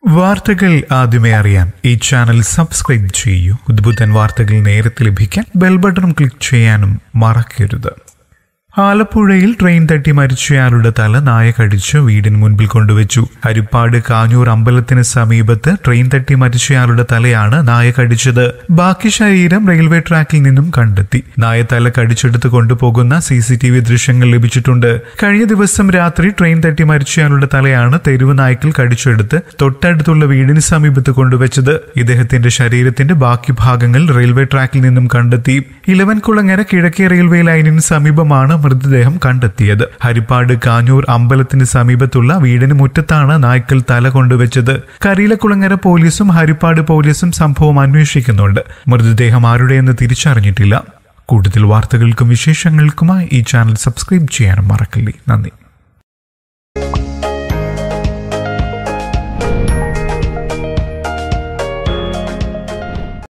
വാർത്തകൾ ആദ്യമേ അറിയാൻ ഈ ചാനൽ സബ്സ്ക്രൈബ് ചെയ്യൂ പുതുപുത്തൻ വാർത്തകൾ നേരത്തെ ലഭിക്കാൻ ബെൽ ബട്ടൺ ക്ലിക്ക് ചെയ്യാനും മറക്കരുത് ആലപ്പുഴയിൽ ട്രെയിൻ തട്ടി മരിച്ചയാളുടെ തല നായ കടിച്ച് വീടിന് മുൻപിൽ കൊണ്ടുവച്ചു ഹരിപ്പാട് കാഞ്ഞൂർ അമ്പലത്തിന് സമീപത്ത് ട്രെയിൻ തട്ടി മരിച്ചയാളുടെ തലയാണ് നായ കടിച്ചത് ബാക്കി ശരീരം റെയിൽവേ ട്രാക്കിൽ നിന്നും കണ്ടെത്തി നായ തല കടിച്ചെടുത്ത് കൊണ്ടുപോകുന്ന സി സി ടി വി ദൃശ്യങ്ങൾ ലഭിച്ചിട്ടുണ്ട് കഴിഞ്ഞ ദിവസം രാത്രി ട്രെയിൻ തട്ടി മരിച്ചയാളുടെ തലയാണ് തെരുവ് നായ്ക്കൾ കടിച്ചെടുത്ത് തൊട്ടടുത്തുള്ള വീടിന് സമീപത്ത് കൊണ്ടുവച്ചത് ഇദ്ദേഹത്തിന്റെ ശരീരത്തിന്റെ ബാക്കി ഭാഗങ്ങൾ റെയിൽവേ ട്രാക്കിൽ നിന്നും കണ്ടെത്തി ഇലവൻകുളങ്ങര കിഴക്കേ റെയിൽവേ ലൈനിന് സമീപമാണ് മൃതദേഹം കണ്ടെത്തിയത് ഹരിപ്പാട് കാഞ്ഞൂർ അമ്പലത്തിന് സമീപത്തുള്ള വീടിന് മുറ്റത്താണ് നായ്ക്കൾ തല കൊണ്ടുവച്ചത് കരിയിലക്കുളങ്ങര പോലീസും ഹരിപ്പാട് പോലീസും സംഭവം അന്വേഷിക്കുന്നുണ്ട് മൃതദേഹം ആരുടെയെന്ന് തിരിച്ചറിഞ്ഞിട്ടില്ല കൂടുതൽ വാർത്തകൾക്കും വിശേഷങ്ങൾക്കുമായി ഈ ചാനൽ സബ്സ്ക്രൈബ് ചെയ്യാനും മറക്കല്ലേ നന്ദി